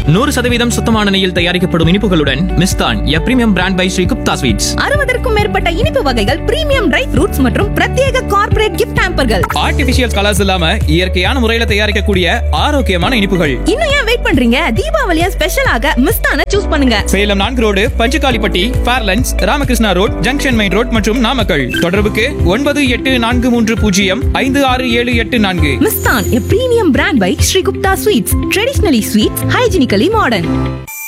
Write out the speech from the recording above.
நூறு சதவீதம் சுத்தமான நெய்யில் தயாரிக்கப்படும் இனிப்புகளுடன் Mishtaan a premium brand by Shri Gupta sweets அறுபதற்கும் மேற்பட்ட இனிப்பு வகைகள் பிரீமியம் ட்ரை ஃப்ரூட்ஸ் மற்றும் பிரத்யேக கார்ப்பரேட் கிஃப்ட் ஹாம்பர்கள் ஆர்டிபிஷியல் கலர்ஸ் இல்லாம இயற்கையான முறையில தயாரிக்கக்கூடிய ஆரோக்கியமான இனிப்புகள் இன்னும் ஏன் வெயிட் பண்றீங்க தீபாவளியா ஸ்பெஷலாக மிஸ்தான சூஸ் பண்ணுங்க சேலம் நான்கு road Panjukalipatti Fairlands Ramakrishna road junction main road மற்றும் நாமக்கல் தொடர்புக்கு ஒன்பது எட்டு நான்கு மூன்று பூஜ்ஜியம் ஐந்து ஆறு ஏழு எட்டு நான்கு Mishtaan a premium brand by Shri Gupta sweets traditionally sweets hygienically modern